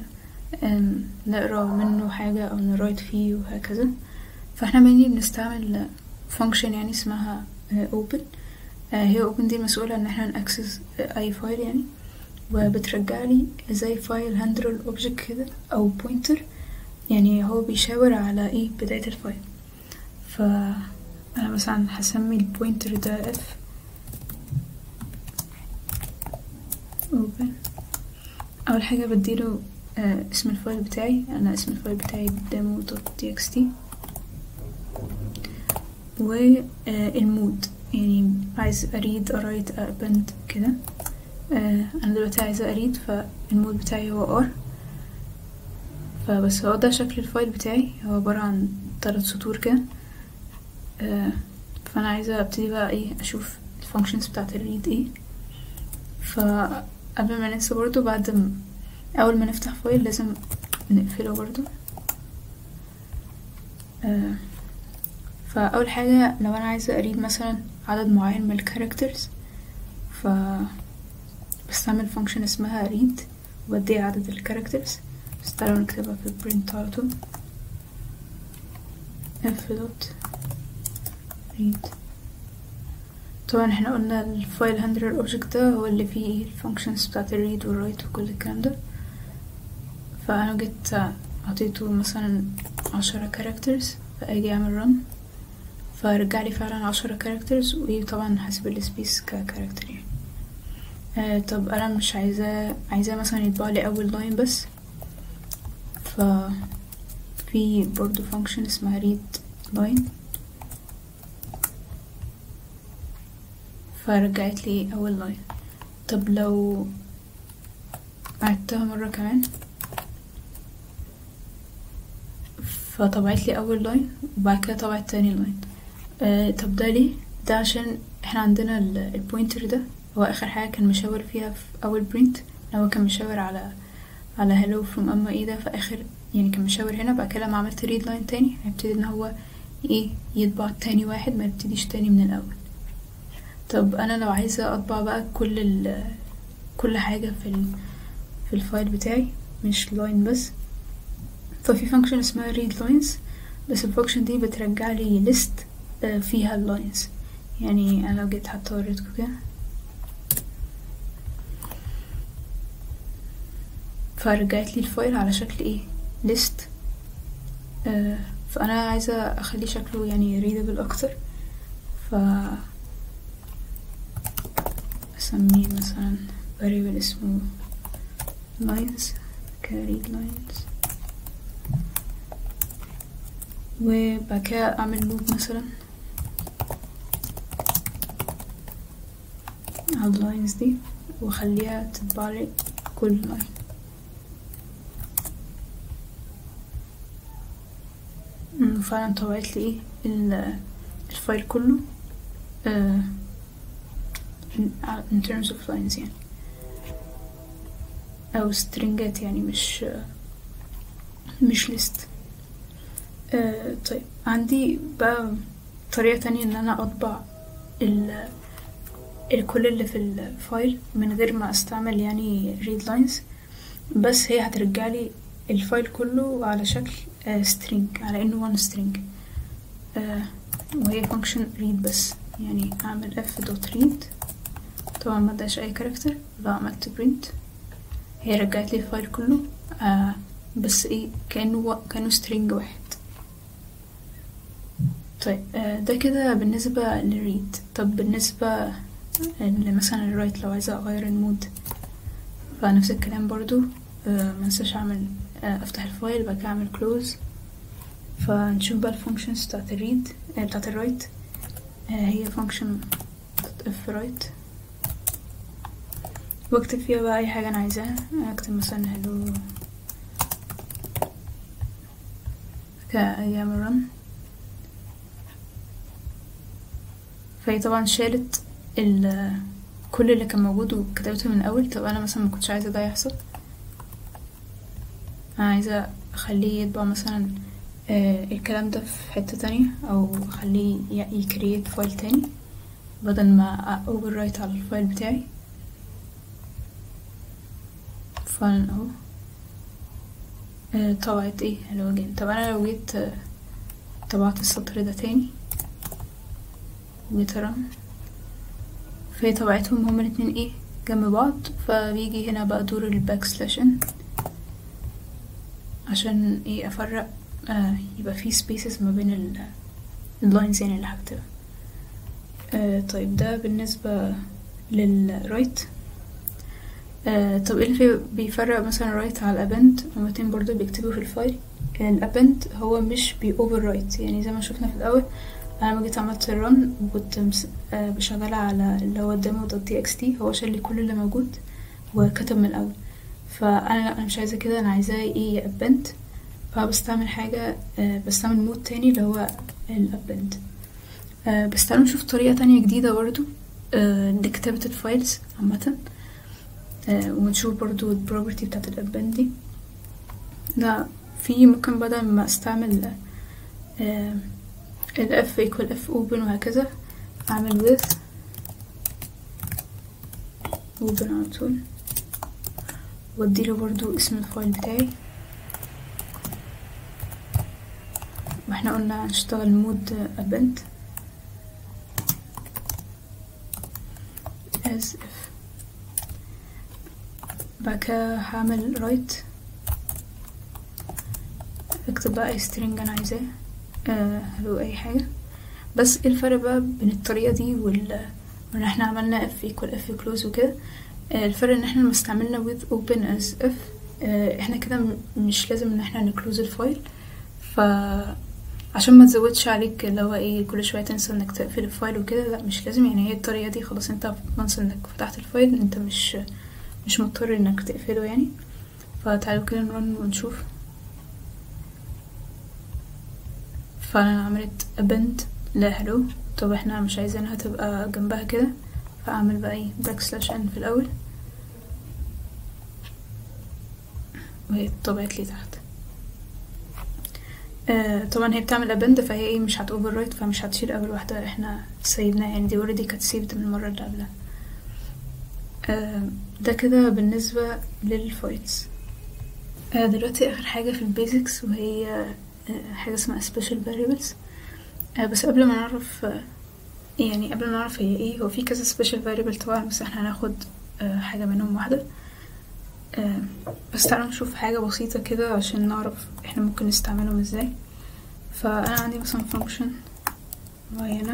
نقرا منه حاجة او نرايت فيه وهكذا فاحنا mainly بنستعمل فانكشن يعني اسمها open هي open دي مسؤولة ان احنا نأكسس اي فايل يعني وبترجع لي زي فايل هاندلر اوبجكت كده او بوينتر يعني هو بيشاور على ايه بداية الفايل ف انا مثلا هسمي البوينتر ده اف open اول حاجة بديله آه اسم الفايل بتاعي انا اسم الفايل بتاعي demo.txt والمود يعني عايز اريد ارايت ابند كده آه انا دلوقتي عايزة اريد فالمود بتاعي هو ار فبس هو ده شكل الفايل بتاعي هو عبارة عن تلات سطور كده آه فانا عايزة ابتدي بقى ايه اشوف الفانكشنز بتاعت الريد ايه فقبل ما ننسى برضو بعد ما اول ما نفتح فايل لازم نقفله برضو آه فاول حاجة لو انا عايزة اريد مثلا عدد معين من الكاركترز ف بستعمل فانكشن اسمها read وبدي عدد الكاركترز بس تعالوا نكتبها في print على طول f dot read طبعا احنا قلنا الفايل هاندلر اوبجكت ده هو اللي فيه الفانكشنز بتاعت الريد والرايت وكل الكلام ده فانا جيت عطيته مثلا عشرة كاركترز فاجي اعمل run فرجع لي فعلا عشرة كاركترز وطبعا حسب السبيس ككاركتر يعني آه طب انا مش عايزاه عايزاه مثلا يطبع لي اول لاين بس ف في برضو فانكشن اسمها read line فرجعت لي اول لاين طب لو عدتها مرة كمان فطبعت لي اول لاين وبعد كده طبعت تاني لاين آه طب ده ليه ده عشان احنا عندنا البوينتر ده هو اخر حاجه كان مشاور فيها في اول برينت هو كان مشاور على على hello from اما ايه ده في اخر يعني كان مشاور هنا بعد كده لما عملت ريد لاين تاني هيبتدي ان هو ايه يطبع تاني واحد ما يبتديش تاني من الاول طب انا لو عايزه اطبع بقى كل ال كل حاجه في ال في الفايل بتاعي مش لاين بس ففي فانكشن اسمها read lines بس الفانكشن دي بترجع لي list فيها اللاينز يعني انا لو جيت حتى وريتكم كده فرجعت لي الفايل على شكل ايه list آه فانا عايزه اخليه شكله يعني readable اكتر ف اسميه مثلا variable اسمه lines كread lines وبعد كده اعمل لوب مثلا على اللاينز دي واخليها تطبع لي كل لاين فعلا طبعت لي ايه الفايل كله uh, in terms of lines يعني او سترينجات يعني مش مش ليست آه طيب عندي بقى طريقة تانية ان انا اطبع ال الكل اللي في الفايل من غير ما استعمل يعني read lines بس هي هترجع لي الفايل كله على شكل آه string على انه one string آه وهي function read بس يعني اعمل f dot read طبعا ما اداش اي كاركتر لو عملت print هي رجعت لي الفايل كله آه بس ايه كانه كانه string واحد طيب آه ده كده بالنسبة للريد طب بالنسبة مثلا الرايت لو عايزة اغير المود فنفس الكلام برضو آه منساش اعمل آه افتح الفايل بعد كده اعمل كلوز فنشوف بقى الفانكشنز بتاعت الريد آه بتاعت الرايت آه هي فانكشن اف رايت واكتب فيها بقى اي حاجة انا عايزاها اكتب مثلا hello كأيام الرن فهي طبعا شالت ال كل اللي كان موجود وكتبته من الاول طب انا مثلا ما كنتش عايزه ده يحصل انا عايزه اخليه يطبع مثلا آه الكلام ده في حته تانية او اخليه يكريت فايل تاني بدل ما اوفر رايت على الفايل بتاعي فعلا اهو آه طبعت ايه حلوة جدا طب انا لو جيت آه طبعت السطر ده تاني وجيت رن فهي طبعتهم هما الاتنين ايه جنب بعض فبيجي هنا بقى دور الباك سلاش ان عشان ايه افرق آه يبقى في سبيسز ما بين اللاينز يعني اللي هكتبها آه طيب ده بالنسبة للرايت آه طب ايه اللي بيفرق مثلا رايت على الابند هما الاتنين برضه بيكتبوا في الفايل الابند هو مش بي اوفر رايت يعني زي ما شفنا في الاول انا لما جيت عملت الرن وكنت آه بشغلة على اللي هو الديمو دوت تي اكس تي هو شال لي كل اللي موجود وكتب من الاول فانا انا مش عايزه كده انا عايزاه ايه يابند فبستعمل حاجه آه بستعمل مود تاني اللي هو الابند آه بس تعالوا نشوف طريقه تانية جديده برضو لكتابه الفايلز عامه ونشوف برضو البروبرتي بتاعت الابند دي لا في ممكن بدل ما استعمل الاف equal اف open وهكذا اعمل with open على طول واديله برضو اسم الفايل بتاعي واحنا قلنا هنشتغل مود append as if بعد كده هعمل write اكتب بقى اي string انا عايزاه آه hello اي حاجة بس ايه الفرق بقى بين الطريقة دي وال وان احنا عملنا f equal f close وكده آه الفرق ان احنا لما استعملنا with open as if آه احنا كده مش لازم ان احنا نكلوز الفايل ف عشان ما تزودش عليك اللي هو ايه كل شويه تنسى انك تقفل الفايل وكده لا مش لازم يعني هي الطريقه دي خلاص انت وانس انك فتحت الفايل انت مش مش مضطر انك تقفله يعني فتعالوا كده نرن ونشوف فانا عملت append لا hello طب احنا مش عايزينها تبقى جنبها كده فاعمل بقى ايه باك سلاش ان في الاول وهي طبعت لي تحت آه طبعا هي بتعمل ابند فهي ايه مش هت overwrite فمش هتشيل اول واحدة احنا سيبناها يعني دي اوريدي كانت سيفد من المرة اللي قبلها آه ده كده بالنسبة للفايتس آه دلوقتي اخر حاجة في البيزكس وهي آه حاجة اسمها special variables آه بس قبل ما نعرف آه يعني قبل ما نعرف هي ايه هو في كذا special variable طبعا بس احنا هناخد آه حاجة منهم واحدة آه بس تعالوا نشوف حاجة بسيطة كده عشان نعرف احنا ممكن نستعملهم ازاي فأنا عندي مثلا function معينة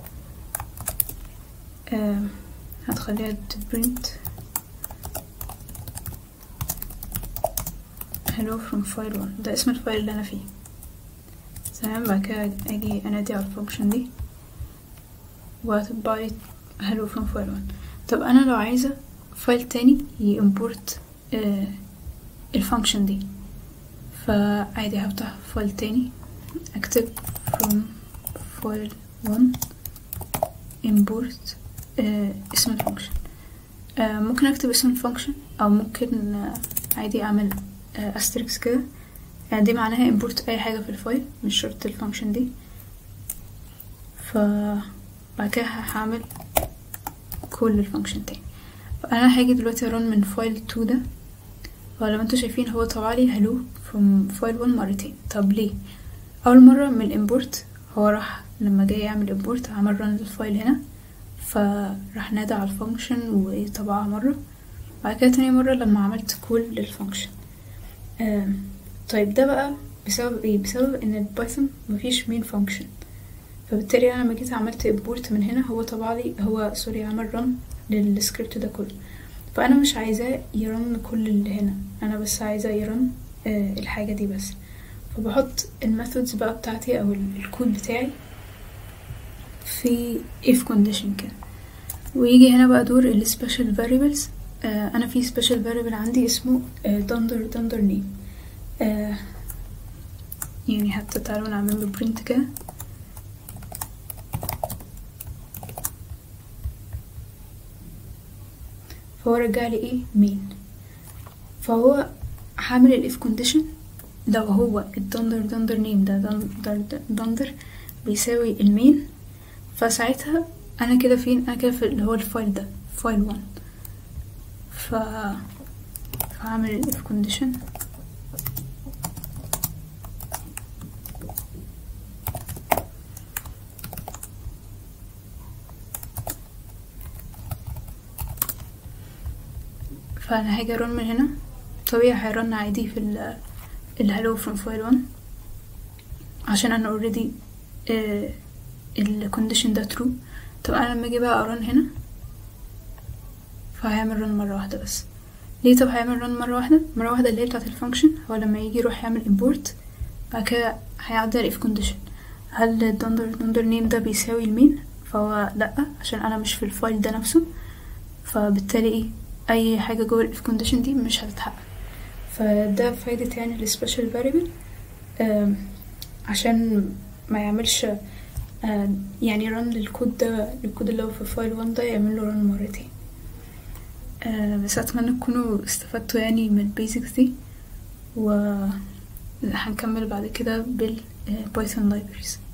آه هتخليها print hello from file one ده اسم الفايل اللي أنا فيه تمام بعد كده أجي أنادي على الفانكشن دي وهتبقى hello from file one طب أنا لو عايزة فايل تاني يimport آه الفانكشن دي فعادي هفتح فايل تاني اكتب from file one import آه اسم الفانكشن آه ممكن اكتب اسم الفانكشن او ممكن آه عادي اعمل آه استريكس كده يعني دي معناها import اي حاجة في الفايل مش شرط الفانكشن دي ف بعد كده هعمل كل الفانكشن تاني فانا هاجي دلوقتي ارن من فايل 2 ده فلو انتوا شايفين هو طبعلي hello from file 1 مرتين طب ليه اول مرة من الامبورت هو راح لما جاي يعمل امبورت عمل رن للفايل هنا فراح نادى على الفانكشن وطبعها مرة بعد كده تاني مرة لما عملت كول للفانكشن طيب ده بقى بسبب ايه بسبب ان البايثون مفيش مين فانكشن فبالتالي انا لما جيت عملت امبورت من هنا هو طبعلي هو سوري عمل رن للسكريبت ده كله فانا مش عايزاه يرن كل اللي هنا انا بس عايزاه يرن آه الحاجه دي بس فبحط الميثودز بقى بتاعتي او الكود بتاعي في if condition كده ويجي هنا بقى دور ال special variables آه انا في special variable عندي اسمه آه dunder dunder name آه يعني حتى تعالوا نعمل له print كده فهو رجع لي ايه مين فهو هعمل الاف كونديشن لو هو الدندر دندر نيم ده دندر دندر بيساوي المين فساعتها انا كده فين انا كده في اللي هو الفايل ده فايل 1 ف فهعمل الاف كونديشن فانا هاجي ارن من هنا طبيعي هيرن عادي في ال الهلو فروم فايل 1 عشان انا اوريدي الكونديشن ده ترو طب انا لما اجي بقى ارن هنا فهيعمل رن مره واحده بس ليه طب هيعمل رن مره واحده مره واحده اللي هي بتاعه الفانكشن هو لما يجي يروح يعمل امبورت بعد كده هيعدي الاف كونديشن هل الدندر دندر نيم ده بيساوي المين فهو لا عشان انا مش في الفايل ده نفسه فبالتالي ايه اي حاجه جوه الاف كونديشن دي مش هتتحقق فده فايدة يعني السبيشال فاريبل عشان ما يعملش يعني رن للكود ده الكود اللي هو في فايل 1 ده يعمل له رن مرتين بس اتمنى تكونوا استفدتوا يعني من البيزكس دي و هنكمل بعد كده بالبايثون لايبرز